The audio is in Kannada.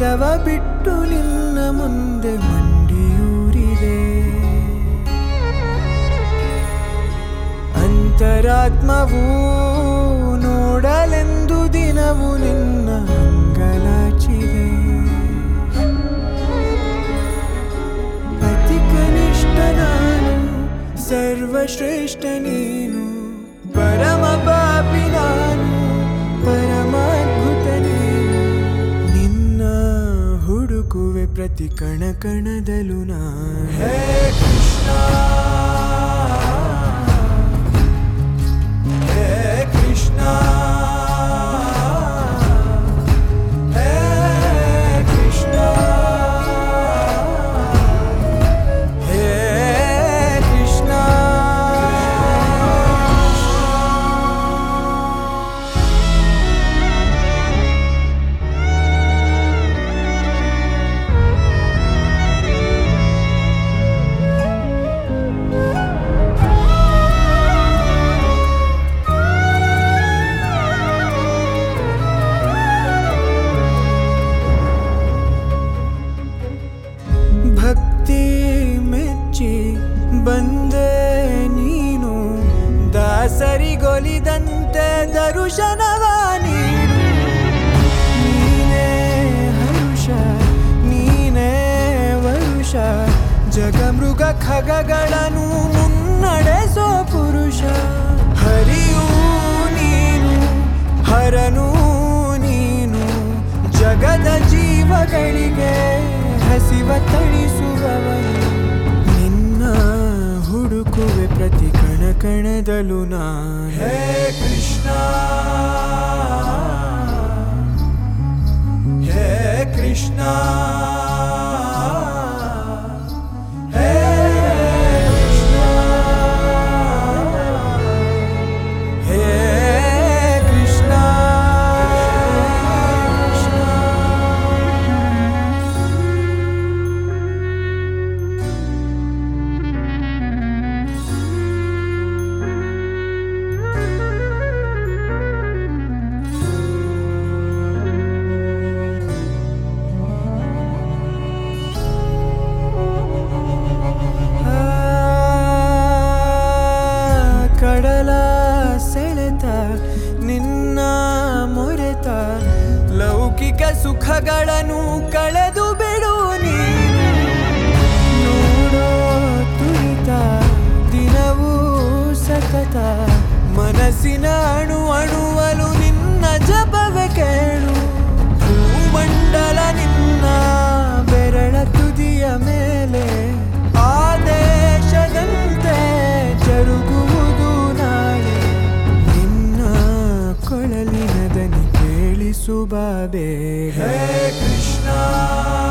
ಪದವ ಬಿಟ್ಟು ನಿನ್ನ ಮುಂದೆ ಮಂಡಿಯೂರಿದೆ ಅಂತರಾತ್ಮವು ನೋಡಲೆಂದು ದಿನವು ನಿನ್ನ ಅಂಗಲಾಚಿದೆ ಅತಿ ಕನಿಷ್ಠ ನಾನು ಸರ್ವಶ್ರೇಷ್ಠ ನೀನು ಪರಮ ಪಾಪಿ ನಾನು ಪರಮಾದ್ಭುತ ನೀನು ನಿನ್ನ ಹುಡುಕುವೆ ಪ್ರತಿ ಕಣ ಕಣದಲು ನಾನು ಹೇ ಕೃಷ್ಣ ಹೇ ಕೃಷ್ಣ ಹೇ ಕೃಷ್ಣ ಹೇ ಕೃಷ್ಣ ಭಕ್ತಿ ಮೆಚ್ಚಿ ಬಂದೆ ನೀನು ದಾಸರಿಗೊಲಿದಂತೆ ದರುಶನವ ನೀನು ನೀನೇ ಹರುಷ ನೀನೇ ವರುಷ ಜಗಮೃಗ ಖಗಗಳನ್ನು ಮುನ್ನಡೆಸೋ ಪುರುಷ ಹರಿಯೂ ನೀನು ಹರನೂ ನೀನು ಜಗದ ಜೀವಗಳಿಗೆ ಹಸಿವ ತಣಿಸುವವನು ನಿನ್ನ ಹುಡುಕುವೆ ಪ್ರತಿ ಕಣ ಕಣದಲು ನಾನು ಹೇ ಕೃಷ್ಣ ಹೇ ಕೃಷ್ಣ ಹೇ ಕೃಷ್ಣ ಹೇ ಕೃಷ್ಣ ಕಡಲ ಸೆಳೆತ ನಿನ್ನ ಮೊರೆತ ಲೌಕಿಕ ಸುಖಗಳನ್ನು ಕಳೆದು ಬಿಡು ನೀನು ನೋಡೋ ತುರಿತ ದಿನವೂ ಸತತ ಮನಸ್ಸಿನ ಅಣು ಅಣುವಲು ನಿನ್ನ ಜಪವೆ ಕೇಳು ಭೂಮಂಡಲ ನಿನ್ನ ಬೆರಳ ತುದಿಯ ಮೇಲೆ ಆದೇಶದಂತೆ ಜರುಗುವುದು ನಾಳೆ ನಿನ್ನ ಕೊಳಲಿನ ದನಿ ಕೇಳಿಸುವ ಬೇಗ ಹೇ ಕೃಷ್ಣ